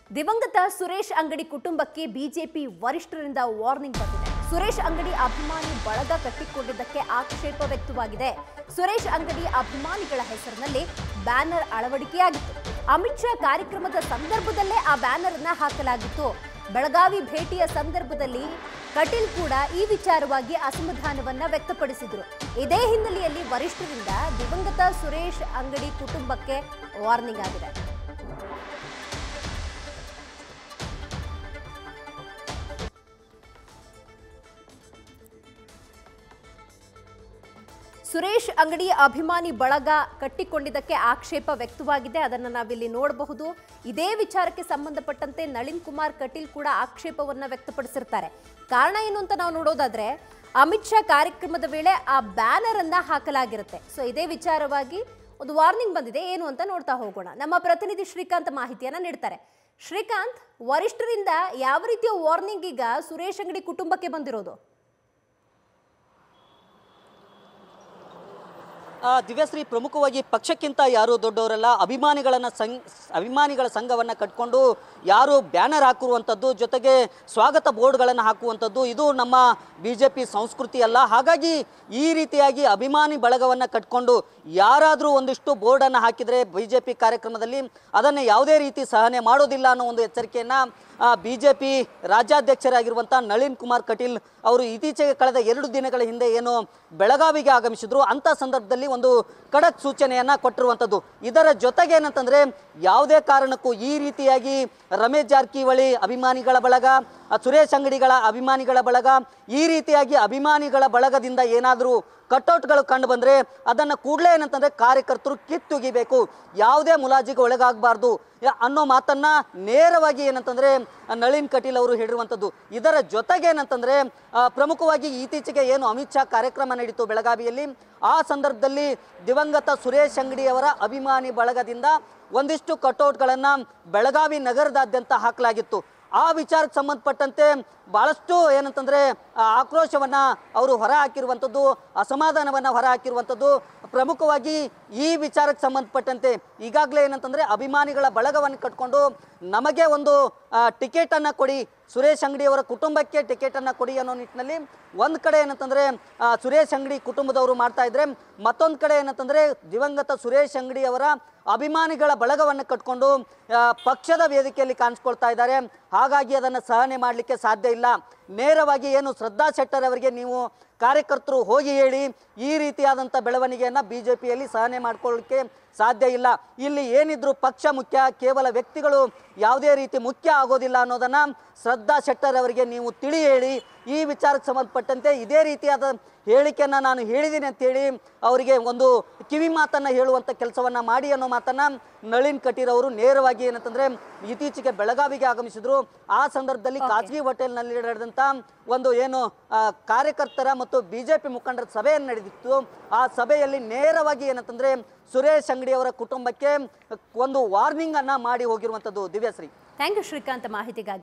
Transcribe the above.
ದಿವಂಗತ ಸುರೇಶ್ ಅಂಗಡಿ ಕುಟುಂಬಕ್ಕೆ ಬಿಜೆಪಿ ವರಿಷ್ಠರಿಂದ ವಾರ್ನಿಂಗ್ ಬಂದಿದೆ ಸುರೇಶ್ ಅಂಗಡಿ ಅಭಿಮಾನಿ ಬಳಗ ಕಟ್ಟಿಕೊಂಡಿದ್ದಕ್ಕೆ ಆಕ್ಷೇಪ ವ್ಯಕ್ತವಾಗಿದೆ ಸುರೇಶ್ ಅಂಗಡಿ ಅಭಿಮಾನಿಗಳ ಹೆಸರಿನಲ್ಲಿ ಬ್ಯಾನರ್ ಅಳವಡಿಕೆಯಾಗಿತ್ತು ಅಮಿತ್ ಶಾ ಕಾರ್ಯಕ್ರಮದ ಸಂದರ್ಭದಲ್ಲೇ ಆ ಬ್ಯಾನರ್ ಅನ್ನ ಹಾಕಲಾಗಿತ್ತು ಬೆಳಗಾವಿ ಭೇಟಿಯ ಸಂದರ್ಭದಲ್ಲಿ ಕಟೀಲ್ ಕೂಡ ಈ ವಿಚಾರವಾಗಿ ಅಸಮಾಧಾನವನ್ನ ವ್ಯಕ್ತಪಡಿಸಿದ್ರು ಇದೇ ಹಿನ್ನೆಲೆಯಲ್ಲಿ ವರಿಷ್ಠರಿಂದ ದಿವಂಗತ ಸುರೇಶ್ ಅಂಗಡಿ ಕುಟುಂಬಕ್ಕೆ ವಾರ್ನಿಂಗ್ ಆಗಿದೆ ಸುರೇಶ್ ಅಂಗಡಿ ಅಭಿಮಾನಿ ಬಳಗ ಕಟ್ಟಿಕೊಂಡಿದ್ದಕ್ಕೆ ಆಕ್ಷೇಪ ವ್ಯಕ್ತವಾಗಿದೆ ಅದನ್ನು ನಾವಿಲ್ಲಿ ನೋಡಬಹುದು ಇದೇ ವಿಚಾರಕ್ಕೆ ಸಂಬಂಧಪಟ್ಟಂತೆ ನಳಿನ್ ಕುಮಾರ್ ಕಟೀಲ್ ಕೂಡ ಆಕ್ಷೇಪವನ್ನ ವ್ಯಕ್ತಪಡಿಸಿರ್ತಾರೆ ಕಾರಣ ಏನು ಅಂತ ನಾವು ನೋಡೋದಾದ್ರೆ ಅಮಿತ್ ಶಾ ಕಾರ್ಯಕ್ರಮದ ವೇಳೆ ಆ ಬ್ಯಾನರ್ ಅನ್ನ ಹಾಕಲಾಗಿರುತ್ತೆ ಸೊ ಇದೇ ವಿಚಾರವಾಗಿ ಒಂದು ವಾರ್ನಿಂಗ್ ಬಂದಿದೆ ಏನು ಅಂತ ನೋಡ್ತಾ ಹೋಗೋಣ ನಮ್ಮ ಪ್ರತಿನಿಧಿ ಶ್ರೀಕಾಂತ್ ಮಾಹಿತಿಯನ್ನ ನೀಡ್ತಾರೆ ಶ್ರೀಕಾಂತ್ ವರಿಷ್ಠರಿಂದ ಯಾವ ರೀತಿಯ ವಾರ್ನಿಂಗ್ ಈಗ ಸುರೇಶ್ ಅಂಗಡಿ ಕುಟುಂಬಕ್ಕೆ ಬಂದಿರೋದು ಆ, ದಿವ್ಯಶ್ರೀ ಪ್ರಮುಖವಾಗಿ ಪಕ್ಷಕ್ಕಿಂತ ಯಾರು ದೊಡ್ಡವರಲ್ಲ ಅಭಿಮಾನಿಗಳನ್ನ ಸಂಘ ಅಭಿಮಾನಿಗಳ ಸಂಘವನ್ನು ಕಟ್ಕೊಂಡು ಯಾರು ಬ್ಯಾನರ್ ಹಾಕುವಂಥದ್ದು ಜೊತೆಗೆ ಸ್ವಾಗತ ಬೋರ್ಡ್ಗಳನ್ನು ಹಾಕುವಂಥದ್ದು ಇದು ನಮ್ಮ ಬಿ ಜೆ ಪಿ ಸಂಸ್ಕೃತಿ ಅಲ್ಲ ಹಾಗಾಗಿ ಈ ರೀತಿಯಾಗಿ ಅಭಿಮಾನಿ ಬಳಗವನ್ನು ಕಟ್ಕೊಂಡು ಯಾರಾದರೂ ಒಂದಿಷ್ಟು ಬೋರ್ಡನ್ನು ಹಾಕಿದರೆ ಬಿ ಜೆ ಪಿ ಕಾರ್ಯಕ್ರಮದಲ್ಲಿ ಅದನ್ನು ಯಾವುದೇ ರೀತಿ ಸಹನೆ ಮಾಡೋದಿಲ್ಲ ಅನ್ನೋ ಒಂದು ಎಚ್ಚರಿಕೆಯನ್ನು ಬಿ ಜೆ ಪಿ ರಾಜ್ಯಾಧ್ಯಕ್ಷರಾಗಿರುವಂಥ ನಳಿನ್ ಕುಮಾರ್ ಕಟೀಲ್ ಅವರು ಇತ್ತೀಚೆಗೆ ಕಳೆದ ಎರಡು ದಿನಗಳ ಹಿಂದೆ ಏನು ಬೆಳಗಾವಿಗೆ ಆಗಮಿಸಿದ್ರು ಅಂಥ ಸಂದರ್ಭದಲ್ಲಿ ಒಂದು ಖಡಕ್ ಸೂಚನೆಯನ್ನ ಕೊಟ್ಟಿರುವಂಥದ್ದು ಇದರ ಜೊತೆಗೆ ಏನಂತಂದ್ರೆ ಯಾವುದೇ ಕಾರಣಕ್ಕೂ ಈ ರೀತಿಯಾಗಿ ರಮೇಶ್ ಜಾರಕಿಹೊಳಿ ಅಭಿಮಾನಿಗಳ ಬಳಗ ಆ, ಸುರೇಶ್ ಅಂಗಡಿಗಳ ಅಭಿಮಾನಿಗಳ ಬಳಗ ಈ ರೀತಿಯಾಗಿ ಅಭಿಮಾನಿಗಳ ಬಳಗದಿಂದ ಏನಾದರೂ ಕಟ್ಔಟ್ಗಳು ಕಂಡು ಬಂದರೆ ಅದನ್ನು ಕೂಡಲೇ ಏನಂತಂದ್ರೆ ಕಾರ್ಯಕರ್ತರು ಕಿತ್ತುಗಿಬೇಕು ಯಾವುದೇ ಮುಲಾಜಿಗೆ ಒಳಗಾಗಬಾರ್ದು ಅನ್ನೋ ಮಾತನ್ನ ನೇರವಾಗಿ ಏನಂತಂದ್ರೆ ನಳಿನ್ ಕಟೀಲ್ ಅವರು ಹೇಳಿರುವಂಥದ್ದು ಇದರ ಜೊತೆಗೆ ಏನಂತಂದ್ರೆ ಆ, ಪ್ರಮುಖವಾಗಿ ಇತ್ತೀಚೆಗೆ ಏನು ಅಮಿತ್ ಶಾ ಕಾರ್ಯಕ್ರಮ ನಡೀತು ಬೆಳಗಾವಿಯಲ್ಲಿ ಆ ಸಂದರ್ಭದಲ್ಲಿ ದಿವಂಗತ ಸುರೇಶ್ ಅಂಗಡಿ ಅವರ ಅಭಿಮಾನಿ ಬಳಗದಿಂದ ಒಂದಿಷ್ಟು ಕಟೌಟ್ಗಳನ್ನು ಬೆಳಗಾವಿ ನಗರದಾದ್ಯಂತ ಹಾಕಲಾಗಿತ್ತು ಆ ವಿಚಾರಕ್ಕೆ ಸಂಬಂಧಪಟ್ಟಂತೆ ಬಹಳಷ್ಟು ಏನಂತಂದ್ರೆ ಆ ಆಕ್ರೋಶವನ್ನ ಅವರು ಹೊರ ಹಾಕಿರುವಂಥದ್ದು ಅಸಮಾಧಾನವನ್ನ ಹೊರ ಹಾಕಿರುವಂಥದ್ದು ಪ್ರಮುಖವಾಗಿ ಈ ವಿಚಾರಕ್ಕೆ ಸಂಬಂಧಪಟ್ಟಂತೆ ಈಗಾಗಲೇ ಏನಂತಂದ್ರೆ ಅಭಿಮಾನಿಗಳ ಬಳಗವನ್ನು ಕಟ್ಕೊಂಡು ನಮಗೆ ಒಂದು ಟಿಕೆಟ್ ಅನ್ನ ಕೊಡಿ ಸುರೇಶ್ ಅಂಗಡಿ ಅವರ ಕುಟುಂಬಕ್ಕೆ ಟಿಕೆಟ್ ಅನ್ನ ಕೊಡಿ ಅನ್ನೋ ನಿಟ್ಟಿನಲ್ಲಿ ಒಂದ್ ಕಡೆ ಏನಂತಂದ್ರೆ ಆ, ಸುರೇಶ್ ಅಂಗಡಿ ಕುಟುಂಬದವರು ಮಾಡ್ತಾ ಇದ್ರೆ ಮತ್ತೊಂದ್ ಕಡೆ ಏನಂತಂದ್ರೆ ದಿವಂಗತ ಸುರೇಶ್ ಅಂಗಡಿ ಅವರ ಅಭಿಮಾನಿಗಳ ಬಳಗವನ್ನು ಕಟ್ಕೊಂಡು ಆ, ಪಕ್ಷದ ವೇದಿಕೆಯಲ್ಲಿ ಕಾಣಿಸ್ಕೊಳ್ತಾ ಇದ್ದಾರೆ ಹಾಗಾಗಿ ಅದನ್ನು ಸಹನೆ ಮಾಡಲಿಕ್ಕೆ ಸಾಧ್ಯ ಇಲ್ಲ ನೇರವಾಗಿ ಏನು ಶ್ರದ್ಧಾ ಶೆಟ್ಟರ್ ಅವರಿಗೆ ನೀವು ಕಾರ್ಯಕರ್ತರು ಹೋಗಿ ಹೇಳಿ ಈ ರೀತಿಯಾದಂಥ ಬೆಳವಣಿಗೆಯನ್ನು ಬಿ ಜೆ ಪಿಯಲ್ಲಿ ಸಹನೆ ಮಾಡ್ಕೊಳ್ಳಿಕ್ಕೆ ಸಾಧ್ಯ ಇಲ್ಲ ಇಲ್ಲಿ ಏನಿದ್ರು ಪಕ್ಷ ಮುಖ್ಯ ಕೇವಲ ವ್ಯಕ್ತಿಗಳು ಯಾವುದೇ ರೀತಿ ಮುಖ್ಯ ಆಗೋದಿಲ್ಲ ಅನ್ನೋದನ್ನ ಶ್ರದ್ಧಾ ಶೆಟ್ಟರ್ ಅವರಿಗೆ ನೀವು ತಿಳಿ ಹೇಳಿ ಈ ವಿಚಾರಕ್ಕೆ ಸಂಬಂಧಪಟ್ಟಂತೆ ಇದೇ ರೀತಿಯಾದ ಹೇಳಿಕೆಯನ್ನ ನಾನು ಹೇಳಿದ್ದೀನಿ ಅಂತೇಳಿ ಅವರಿಗೆ ಒಂದು ಕಿವಿ ಮಾತನ್ನ ಹೇಳುವಂತ ಕೆಲಸವನ್ನ ಮಾಡಿ ಅನ್ನೋ ಮಾತನ್ನ ನಳಿನ್ ಕಟೀರ್ ಅವರು ನೇರವಾಗಿ ಏನಂತಂದ್ರೆ ಇತ್ತೀಚೆಗೆ ಬೆಳಗಾವಿಗೆ ಆಗಮಿಸಿದ್ರು ಆ ಸಂದರ್ಭದಲ್ಲಿ ಖಾಸಗಿ ಹೋಟೆಲ್ನಲ್ಲಿ ನಡೆದಂತ ಒಂದು ಏನು ಆ, ಕಾರ್ಯಕರ್ತರ ಮತ್ತು ಬಿಜೆಪಿ ಮುಖಂಡರ ಸಭೆಯನ್ನು ನಡೆದಿತ್ತು ಆ ಸಭೆಯಲ್ಲಿ ನೇರವಾಗಿ ಏನಂತಂದ್ರೆ ಸುರೇಶ್ ಅಂಗಡಿ ಅವರ ಕುಟುಂಬಕ್ಕೆ ಒಂದು ವಾರ್ನಿಂಗ್ ಅನ್ನ ಮಾಡಿ ಹೋಗಿರುವಂತದ್ದು ದಿವ್ಯಶ್ರೀ ಥ್ಯಾಂಕ್ ಯು ಶ್ರೀಕಾಂತ್ ಮಾಹಿತಿಗಾಗಿ